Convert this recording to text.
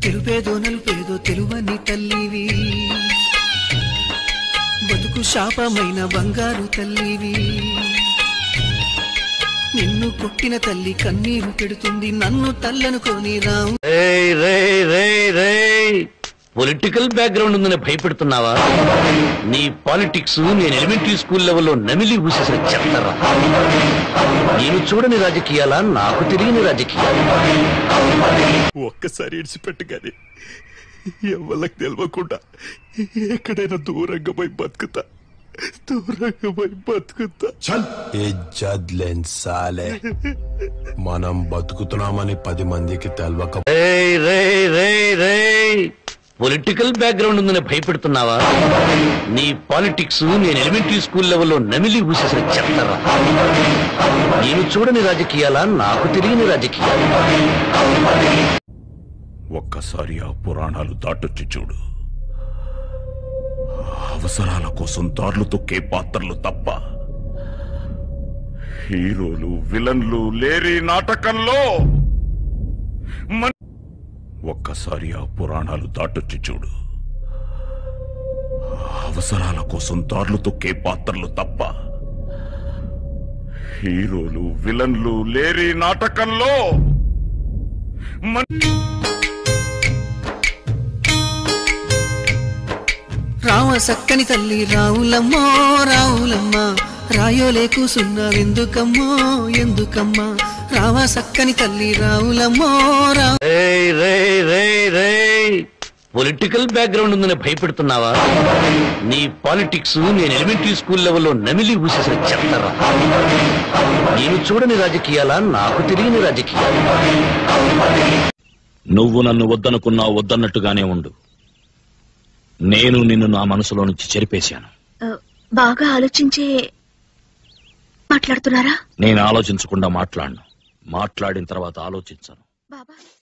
తెలుపేదో నలుపేదో తెలువని తల్లివి బతుకు శాపమైన బంగారు తల్లివి నిన్ను కొట్టిన తల్లి కన్నీరు పెడుతుంది నన్ను తల్లనుకోని రావు రేయ్ రేయ్ రేయ్ రేయ్ పొలిటికల్ బ్యాక్గ్రౌండ్ ఉందని భయపెడుతున్నావా నీ పాలిటిక్స్ నేను ఎలిమెంటరీ స్కూల్ లెవెల్లో నమిలి ఊసేసిన చెప్తారా నేను చూడని రాజకీయాలా నాకు తెలియని రాజకీయాలు ఒక్కసారి ఇడిచిపెట్టు కానీ ఎవరికి తెలియకుండా ఎక్కడైనా దూరంగా పోయి బతుకుతా దూరంగా పోయి బతుకుతా ఇజ్జత్ లేని సాలే మనం బతుకుతున్నామని పది మందికి తెలవక రేయ్ రేయ్ రేయ్ రేయ్ పొలిటికల్ బ్యాక్గ్రౌండ్ ఉందని భయపెడుతున్నావా నీ పాలిటిక్స్ నేను ఎలిమెంటరీ స్కూల్ లెవెల్లో నమిలి ఊసేసిన చెప్తారా నేను చూడని రాజకీయాలా నాకు తెలియని రాజకీయాలు ఒక్కసారి ఆ పురాణాలు దాటొచ్చి చూడు అవసరాల కోసం దారులు తొక్కే పాత్రలు తప్ప హీరోలు విలన్లు లేరి నాటకంలో మన- ఒక్కసారి ఆ పురాణాలు దాటొచ్చి చూడు అవసరాల కోసం దారులు తొక్కే పాత్రలు తప్ప హీరోలు విలన్లు లేరి నాటకంలో మన రావ సక్కని తల్లి రావులమ్మో రావులమ్మ రాయోలే కూసున్నావెందుకమ్మో ఎందుకమ్మా రావ సక్కని తల్లి రావులమ్మో రావు రేయ్ రేయ్ రేయ్ రేయ్ పొలిటికల్ బ్యాక్గ్రౌండ్ ఉందని భయపెడుతున్నావా నీ పాలిటిక్స్ నేను ఎలిమెంటరీ స్కూల్ లెవెల్లో నమిలి ఊసేసిన చెప్తారా నేను చూడని రాజకీయాలా నాకు తెలియని రాజకీయాలు నువ్వు నన్ను వద్దనుకున్నా వద్దన్నట్టుగానే ఉండు నేను నిన్ను నా మనసులో నుంచి చెరిపేశాను ఆ, బాగా ఆలోచించే మాట్లాడుతున్నారా నేను ఆలోచించకుండా మాట్లాడను మాట్లాడిన తర్వాత ఆలోచించను బాబా